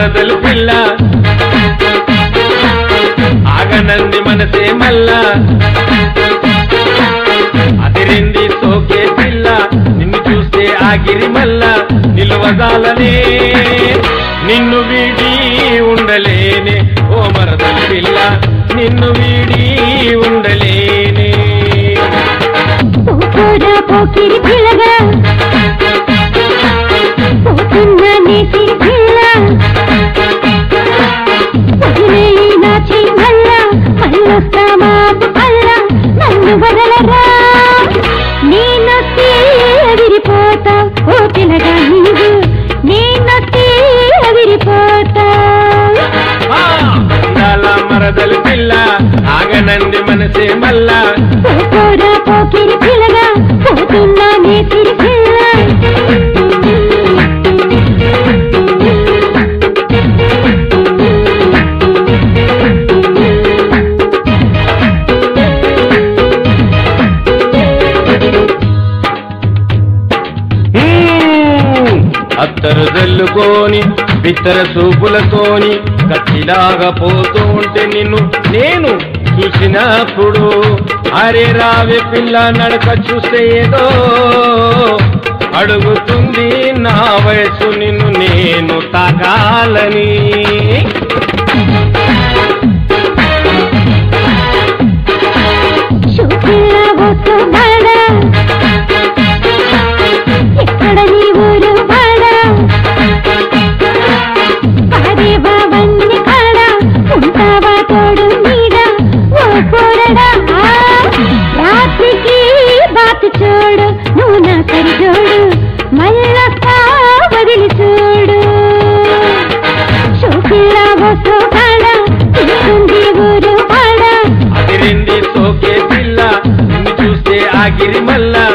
మరదలు పిల్ల ఆగనంది మనసే మల్లా అదిరింది సోకే పిల్ల నిన్ను చూస్తే ఆగిరి మల్ల నిలువదాలనే నిన్ను వీడి ఉండలేనే ఓ మరదలు పిల్ల నిన్ను వీడి ఉండలేనే పోరా పోకిరి పిల్లగా పోతున్నా నీ సిరి పిల్ల వదిలేయి నా చెయ్యల్ల మళ్ళొస్తా మాపు పల్ల నన్ను వదలరా నేనొస్తే ఎగిరిపోతా ఓ పిల్లగా నీవు నేనొస్తే ఎగిరిపోతా ఆ, అందాల మరదలు పిల్ల ఆగనంది మనసే మల్లా పోరా పోకిరి పిల్లగా పోతున్నా నీ సిరి పిల్ల హ్మ్. అత్తరు జల్లుకోని బిత్తర చూపులతోని కత్తిలాగా పోతూ ఉంటే నిన్ను నేను చూసినప్పుడు అరే రావే పిల్ల నడక చూస్తే ఏదో అడుగుతుంది నా వయసు నిన్ను నేను తాకాలని చూపిల్ల వస్తున్నాడా ఎక్కడ నీ ఊరు వాడా పాడేవా వన్ని కాడ ఉంటావా తోడు నీడ ఓ పోరడా రాత్రికి బాతు చూడు నువ్వు నా సరిజోడు మళ్ళొస్తా వదిలి చూడు చూపిల్ల వస్తున్నాడా చూస్తుంది ఊరు వాడా అదిరింది సోకే పిల్ల నిన్ను చూస్తే ఆగిరి మల్లా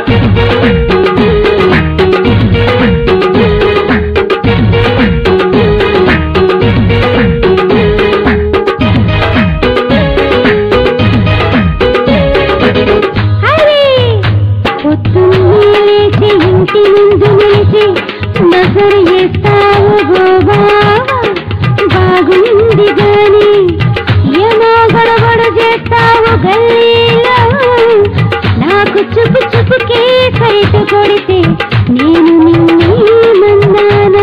హరి పొద్దున్నే లేచి ఇంటి ముందు నిలిచి నజరు చేస్తావు గోబా బాగుంది గాని ఏమో గడబడ చేస్తావు గల్లీలో నాకు చుపు చుపుకే సైటు కొడితే నేను నిన్నే మన్నానా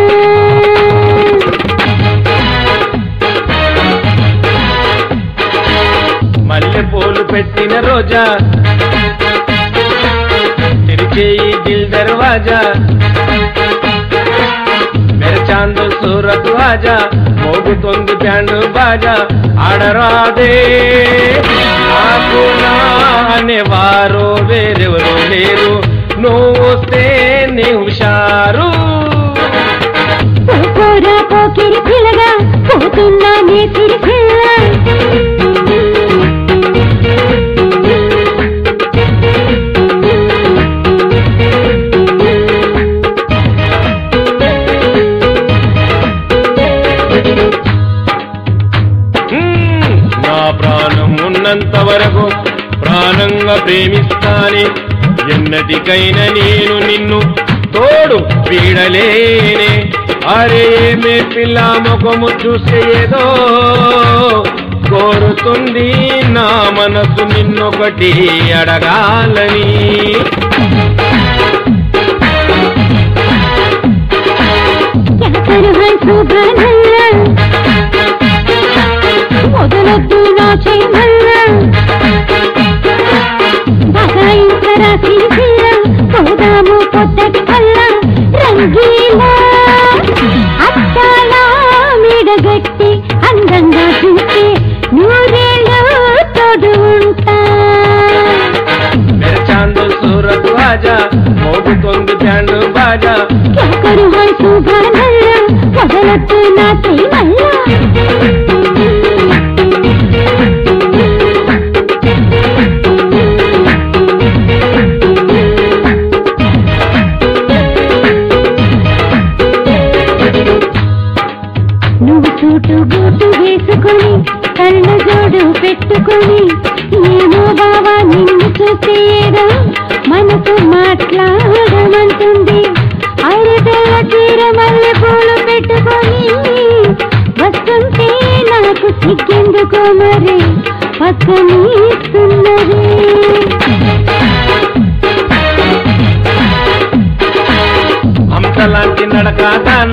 మల్లె పూలు పెట్టిన రోజా తెరిచేయి దిల్ దర్వాజా మెరచాందు సూరత్ వాజా మోగుతోంది బ్యాండు బాజా ఆడరాదే నాకు నా అనేవారు వేరెవరు లేరు నువ్వు వస్తే నీ హుషారు పోరా పోకిరి పిల్లగా పోతున్నా నీ సిరి పిల్ల హ్మ్, నా ప్రాణం ఉన్నంత వరకు ప్రాణంగా ప్రేమిస్తానే ఎన్నటికైనా నేను నిన్ను తోడు వీడలేనే అరే మే పిల్ల ముఖము చూస్తే ఏదో కోరుతుంది నా మనసు నిన్నొకటి అడగాలని ఎనకరు హంసు బ్రహ్మల్ల మొదలొద్దు నా చెయ్యల్ల బగాయించరా సిరి పిల్ల పోదాము పొద్దటి కల్ల రంగీలా అత్తాలా మీడగట్టి అందంగా చూస్తే నూరేళ్ళు తోడు ఉంటా మెరచాందు సూరత్ వాజా మోగుతోంది బ్యాండు బాజా क्या करूँ हाय सुबह नल्ला మొదలొద్దు నా చెయ్యల్ల నువ్వు సూటు గూటు వేసుకొని కళ్ళ జోడు పెట్టుకొని ఏమో బావా నిన్ను చూస్తే ఏదో మనసు మాట్లాడమంటుంది ఐదు తెల్ల చీర మల్లె పూలు పెట్టుకొని సిగ్గెందుకో మరి పక్కనీస్తున్నది హంసలాంటి నడక దాన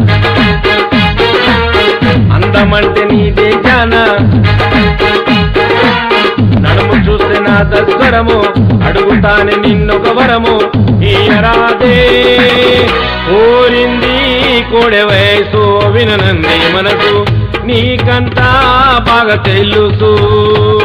అందమంటే నీదే జాన నడుము చూస్తే నా దస్వరము అడుగుతానే నిన్నొక వరము ఈయరాదే కోరింది కోడె వయసు విననంది మనసు నీకంతా బాగా తెలుసు